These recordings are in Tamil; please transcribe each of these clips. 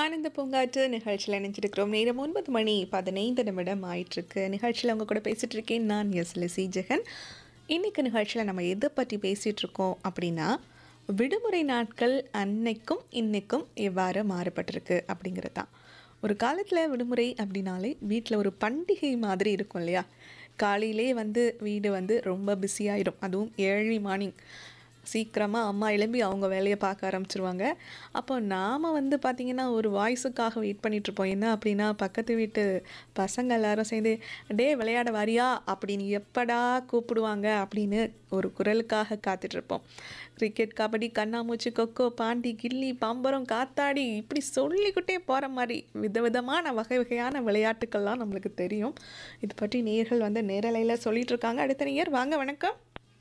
ஆனந்த பூங்காற்று நிகழ்ச்சியில் இணைஞ்சிருக்கிறோம் நேரம் ஒன்பது மணி பதினைந்து நிமிடம் ஆயிட்டிருக்கு நிகழ்ச்சியில் உங்க கூட பேசிட்டு இருக்கேன் நான் எஸ் லெசி ஜெகன் இன்னைக்கு நிகழ்ச்சியில் நம்ம எதை பற்றி பேசிகிட்டு இருக்கோம் அப்படின்னா விடுமுறை நாட்கள் அன்னைக்கும் இன்னைக்கும் எவ்வாறு மாறுபட்டிருக்கு அப்படிங்கிறது தான் ஒரு காலத்தில் விடுமுறை அப்படின்னாலே வீட்டில் ஒரு பண்டிகை மாதிரி இருக்கும் இல்லையா காலையிலே வந்து வீடு வந்து ரொம்ப பிஸியாயிடும் அதுவும் ஏழி மார்னிங் சீக்கிரமாக அம்மா எழும்பி அவங்க வேலையை பார்க்க ஆரம்பிச்சிருவாங்க அப்போ நாம் வந்து பார்த்திங்கன்னா ஒரு வாய்ஸுக்காக வெயிட் பண்ணிகிட்ருப்போம் என்ன அப்படின்னா பக்கத்து வீட்டு பசங்க எல்லாரும் சேர்ந்து டே விளையாட வரியா அப்படின்னு எப்படா கூப்பிடுவாங்க அப்படின்னு ஒரு குரலுக்காக காத்துட்ருப்போம் கிரிக்கெட் கபடி கண்ணாமூச்சி கொக்கோ பாண்டி கில்லி பம்பரம் காத்தாடி இப்படி சொல்லிக்கிட்டே போகிற மாதிரி விதவிதமான வகை வகையான விளையாட்டுக்கள்லாம் நம்மளுக்கு தெரியும் இது பற்றி நேர்கள் வந்து நேரலையில் சொல்லிட்டு இருக்காங்க அடுத்த நேயர் வாங்க வணக்கம்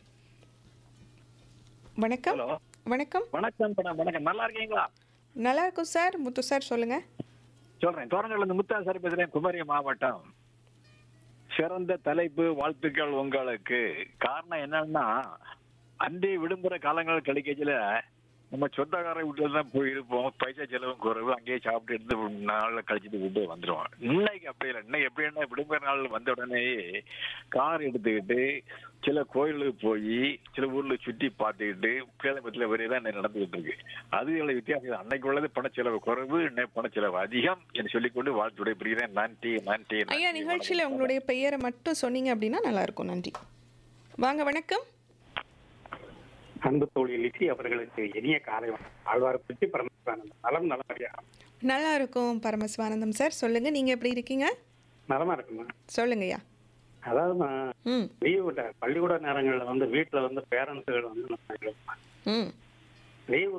வணக்கம் ஹலோ வணக்கம் வணக்கம் மேடம் வணக்கம் நல்லா இருக்கீங்களா நல்லா இருக்கும் சார் முத்து சார் சொல்லுங்க சொல்றேன் தோரங்கள்ல இருந்து முத்தா சார் பேசுறேன் குமரி மாவட்டம் சிறந்த தலைப்பு வாழ்த்துக்கள் உங்களுக்கு காரணம் என்னன்னா அன்றைய விடுமுறை காலங்கள் கிடைக்கல நம்ம சொந்தக்கார வீட்டுல தான் போய் இருப்போம் பைசா செலவும் குறைவு அங்கேயே சாப்பிட்டு எடுத்து நாளில் கழிச்சிட்டு வீட்டு வந்துருவோம் இன்னைக்கு அப்படி இல்லை இன்னைக்கு எப்படின்னா விடுமுறை நாள் வந்த உடனேயே கார் எடுத்துக்கிட்டு சில கோயிலுக்கு போய் சில ஊர்ல சுற்றி பார்த்துக்கிட்டு கேளம்பத்தில் வரையே தான் நடந்துகிட்டு இருக்கு அது இவ்வளவு வித்தியாசம் அன்னைக்கு உள்ளது பணச்செலவு குறைவு இன்னைக்கு பணச்செலவு அதிகம் என்று சொல்லிக்கொண்டு வாழ்த்துடைய பிரிகிறேன் நன்றி நன்றி நன்றி. ஐயா நிகழ்ச்சியில் உங்களுடைய பெயரை மட்டும் சொன்னீங்க அப்படின்னா நல்லா இருக்கும் நன்றி வாங்க வணக்கம் அன்பு தோழி லிசி அவர்களுக்கு இனிய காலை வணக்கம். ஆழ்வார்பட்டி பரமசிவானந்தம் நலம் நலமறியா நல்லா இருக்கும் பரமசிவானந்தம் சார் சொல்லுங்க நீங்க எப்படி இருக்கீங்க நலமா இருக்குமா சொல்லுங்கய்யா அதாவது நான் ம் லீவ் விட்ட பள்ளிக்கூட நேரங்கள்ல வந்து வீட்டுல வந்து பேரண்ட்ஸுகள் வந்து நம்ம ம் லீவு